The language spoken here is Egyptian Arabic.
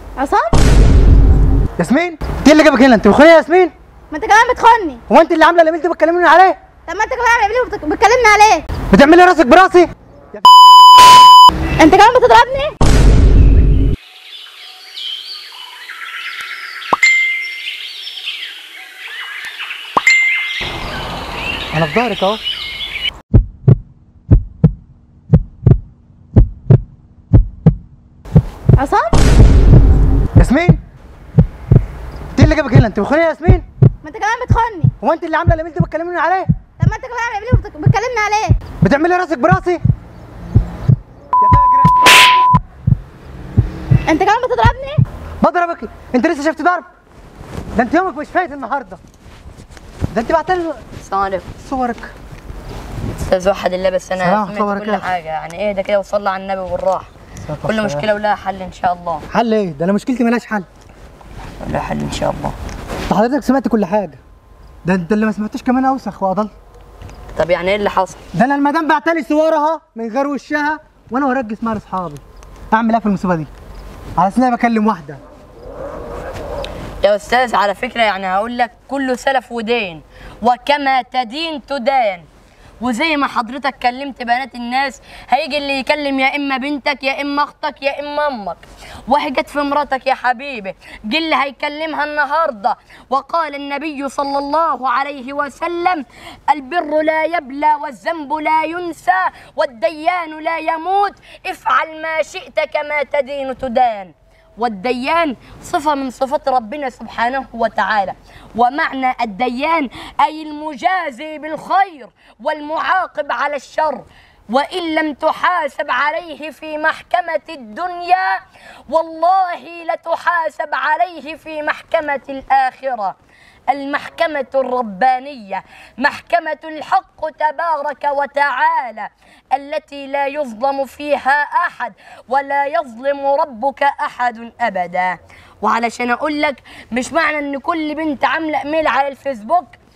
عصام ياسمين انت اللي جابك هنا انت مخونيه يا ياسمين ما انت كمان بتخوني هو انت اللي عامله الايميل ده بتكلمني عليه طب ما انت كمان عامل ايه وبتك- بتكلمني عليه بتعملي راسك براسي انت كمان بتضربني انا في ظهرك اهو عصام ياسمين انت اللي جابك هنا انت مخونيه يا ياسمين ما انت كمان بتخوني هو انت اللي عامله الايميل ده بتكلمني عليه طب ما انت كمان عامل ايه وبتك- بتكلمني عليه بتعملي راسك براسي يا فاجره انت كمان بتضربني بضربك انت لسه شفت ضرب ده انت يومك مش فايت النهارده ده انت بعتلي السلام عليكم صورك استاذ وحد الله بس سلام انا ورحمة سمعت الله كل وبركاته. حاجه يعني ايه ده كده وصلى على النبي والراح كل مشكله ولها حل ان شاء الله حل ايه ده انا مشكلتي ملهاش حل ولها حل ان شاء الله ده حضرتك سمعت كل حاجه ده انت اللي ما سمعتوش كمان اوسخ واضل طب يعني ايه اللي حصل ده انا المدام بعتلي صورها من غير وشها وانا ورجي اسمها لاصحابي اعمل ايه في المصيبه دي على اساس إن انا بكلم واحده يا استاذ على فكره يعني هقول لك كله سلف ودين وكما تدين تدان وزي ما حضرتك كلمت بنات الناس هيجي اللي يكلم يا اما بنتك يا اما اختك يا اما امك وهي جت في مراتك يا حبيبي جه اللي هيكلمها النهارده وقال النبي صلى الله عليه وسلم البر لا يبلى والذنب لا ينسى والديان لا يموت افعل ما شئت كما تدين تدان والديان صفة من صفات ربنا سبحانه وتعالى ومعنى الديان أي المجازي بالخير والمعاقب على الشر وإن لم تحاسب عليه في محكمة الدنيا والله لتحاسب عليه في محكمة الآخرة المحكمة الربانية محكمة الحق تبارك وتعالى التي لا يظلم فيها أحد ولا يظلم ربك أحد أبدا وعلشان أقول لك مش معنى إن كل بنت عاملة إيميل على الفيسبوك